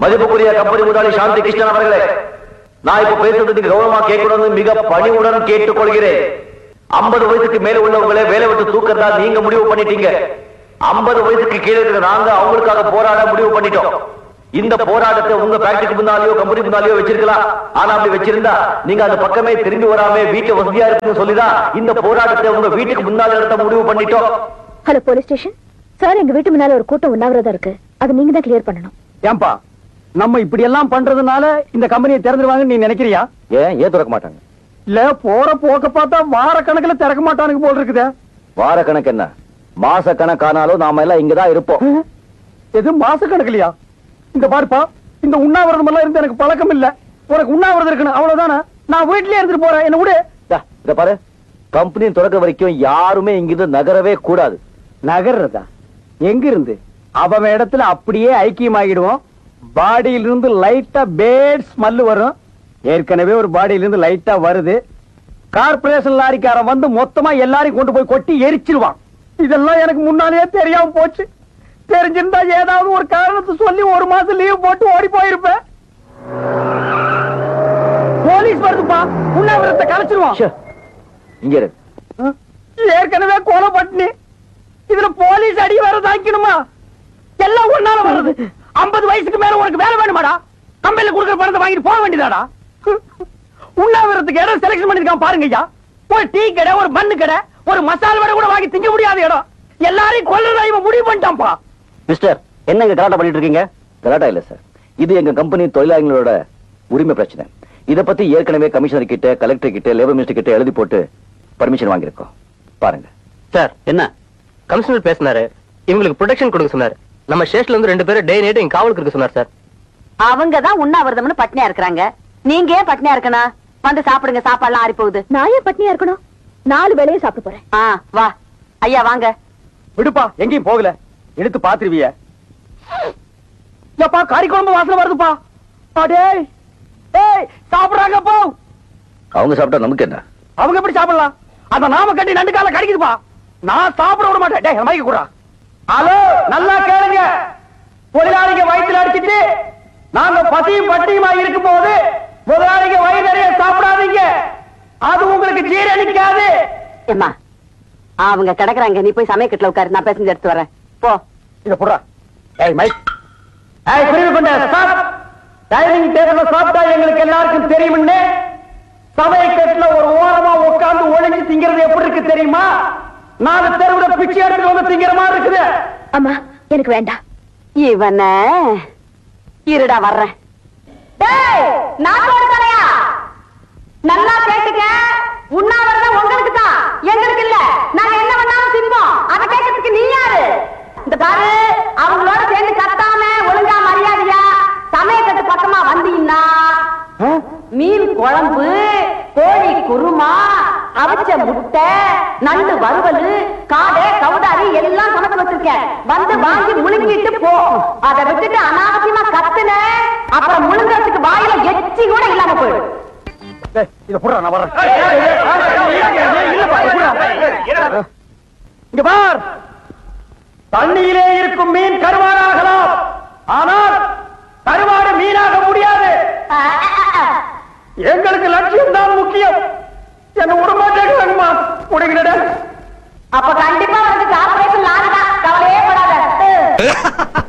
மதிப்புக்குரிய கம்பெனி முதலாளி சாந்தி கிருஷ்ணன் அவர்களே நான் இப்ப பேசுறது நீங்க கௌரவமா கேட்கணும்னு மிக பணிவுடன் கேட்டுக்கொள்கிறேன் ஐம்பது வயசுக்கு மேல உள்ளவங்களே வேலை விட்டு தூக்கறதா நீங்க முடிவு பண்ணிட்டீங்க ஐம்பது வயசுக்கு கீழே இருக்கிற நாங்க அவங்களுக்காக போராட முடிவு பண்ணிட்டோம் இந்த போராட்டத்தை உங்க ஃபேக்டரிக்கு முன்னாலேயோ கம்பெனி முன்னாலேயோ வச்சிருக்கலாம் ஆனா அப்படி வச்சிருந்தா நீங்க அந்த பக்கமே திரும்பி வராம வீட்டு வசதியா இருக்குன்னு சொல்லிதான் இந்த போராட்டத்தை உங்க வீட்டுக்கு முன்னால நடத்த முடிவு பண்ணிட்டோம் ஹலோ போலீஸ் ஸ்டேஷன் சார் எங்க வீட்டு முன்னால ஒரு கூட்டம் உண்ணாவிரதம் இருக்கு அது நீங்க தான் கிளியர் பண்ணணும் ஏன்பா நம்ம இப்படி எல்லாம் பண்றதுனால இந்த கம்பெனியை திறந்துருவாங்கன்னு நீ நினைக்கிறியா ஏன் ஏன் திறக்க மாட்டாங்க இல்ல போற போக்க பார்த்தா வார கணக்குல திறக்க மாட்டானுங்க போல் இருக்குதே வார கணக்கு என்ன மாச கணக்கானாலும் நாம எல்லாம் இங்கதான் இருப்போம் எது மாச கணக்குலயா இந்த பாருப்பா இந்த உண்ணாவிரதம் எல்லாம் இருந்து எனக்கு பழக்கம் இல்ல உனக்கு உண்ணாவிரதம் இருக்கணும் அவ்வளவுதானே நான் வீட்லயே இருந்துட்டு போறேன் என்ன விடு டா, இத பாரு கம்பெனி திறக்க வரைக்கும் யாருமே இங்கிருந்து நகரவே கூடாது நகர்றதா எங்க இருந்து அவன் இடத்துல அப்படியே ஐக்கியமாகிடுவோம் பாடியில இருந்து லைட்டா பேட் ஸ்மெல் வரும் ஏற்கனவே ஒரு பாடியில இருந்து லைட்டா வருது கார்பரேஷன் லாரிக்காரன் வந்து மொத்தமா எல்லாரையும் கொண்டு போய் கொட்டி எரிச்சிருவான் இதெல்லாம் எனக்கு முன்னாலேயே தெரியாம போச்சு தெரிஞ்சிருந்தா ஏதாவது ஒரு காரணத்தை சொல்லி ஒரு மாசம் லீவ் போட்டு ஓடி போயிருப்பேன் போலீஸ் வருதுப்பா உண்ணாவிரத்தை கலைச்சிருவான் ச்சே, இங்க இரு ஏற்கனவே கொலை பட்டினி இதுல போலீஸ் அடி வேற தாக்கணுமா எல்லாம் ஒன்னால வருது ஐம்பது வயசுக்கு மேல உனக்கு வேலை வேணுமாடா கம்பெனில கொடுக்குற பணத்தை வாங்கிட்டு போக வேண்டியதாடா உண்ணாவிரத்துக்கு இடம் செலக்ஷன் பண்ணிருக்கான் பாருங்க ஐயா ஒரு டீ கடை ஒரு மண்ணு கடை ஒரு மசாலா வடை கூட வாங்கி திங்க முடியாத இடம் எல்லாரையும் கொல்றதா இவன் முடிவு பண்ணிட்டான்ப்பா மிஸ்டர் என்ன இங்க கலாட்டா பண்ணிட்டு இருக்கீங்க கலாட்டா இல்ல சார் இது எங்க கம்பெனி தொழிலாளர்களோட உரிமை பிரச்சனை இத பத்தி ஏற்கனவே கமிஷனர் கிட்ட கலெக்டர் கிட்ட லேபர் மினிஸ்டர் கிட்ட எழுதி போட்டு பர்மிஷன் வாங்கியிருக்கோம் பாருங்க சார் என்ன கமிஷனர் பேசினாரு இவங்களுக்கு ப்ரொடெக்ஷன் கொடுக்க சொன்னாரு நம்ம ஸ்டேஷன்ல இருந்து ரெண்டு பேரும் டே நைட் இங்க காவலுக்கு இருக்க சொன்னார் சார் அவங்க தான் உண்ணாவிரதம்னு பட்னியா இருக்கிறாங்க நீங்க ஏன் பட்னியா இருக்கணும் வந்து சாப்பிடுங்க சாப்பாடுலாம் ஆறி போகுது நான் ஏன் பட்னியா இருக்கணும் நாலு வேளையும் சாப்பிட்டு போறேன் ஆ வா ஐயா வாங்க விடுப்பா எங்கேயும் போகல எடுத்து பாத்துருவிய எப்பா கறி குழம்பு வாசனை வருதுப்பா அடே ஏய் சாப்பிடுறாங்க போ அவங்க சாப்பிட்டா நமக்கு என்ன அவங்க எப்படி சாப்பிடலாம் அந்த நாம கட்டி நண்டு கால கடிக்குதுப்பா நான் சாப்பிட விட மாட்டேன் டேய் மைக்க கூடா ஹலோ நல்லா கேளுங்க தொழிலாளிங்க வயிற்றுல அடிச்சிட்டு நாங்க பசியும் பட்டியுமா இருக்கும் போது முதலாளிங்க வயிறு நிறைய சாப்பிடாதீங்க அது உங்களுக்கு ஜீரணிக்காது ஏம்மா அவங்க கிடக்குறாங்க நீ போய் சமயக்கட்டுல உட்காரு நான் பேசஞ்சு எடுத்து வரேன் போ இத புடுறா ஏய் மைக் ஏய் பிரிவு பண்ண ஸ்டாப் டைனிங் டேபிள்ல சாப்பிட்டா எங்களுக்கு எல்லாருக்கும் தெரியும்னு சமயக்கட்டுல ஒரு ஓரமா உட்கார்ந்து ஒளிஞ்சு திங்கிறது எப்படி இருக்கு தெரியுமா நாலு தெருவுல பிச்சை எடுத்து வந்து திங்கிற மாதிரி இருக்குது அம்மா எனக்கு வேண்டாம் இவன இருடா வர்றேன் டேய் நாட்டோட தலையா நல்லா கேட்டுக்க உண்ணாவிரதம் உங்களுக்கு தான் எங்களுக்கு இல்ல நாங்க என்ன பண்ணாலும் தின்போம் அத கேட்கறதுக்கு நீ யாரு இந்த பாரு அவங்களோட சேர்ந்து கத்தாம ஒழுங்கா மரியாதையா சமயக்கட்டு பக்கமா வந்தீங்கன்னா மீன் குழம்பு கோழி குருமா அவிச்ச முட்டை நண்டு வறுவல் காடை கவுதாரி எல்லாம் சமைச்சு வச்சிருக்கேன் வந்து வாங்கி முழுங்கிட்டு போ அதை விட்டுட்டு அனாவசியமா கத்துன அப்புறம் முழுங்கறதுக்கு வாயில எச்சி கூட இல்லாம போயிடும் ஏய், இத புடுறா நான் வர்றேன் இல்லப்பா, இத புடுறா. இங்க பார் தண்ணியிலே இருக்கும் மீன் கருவாடாக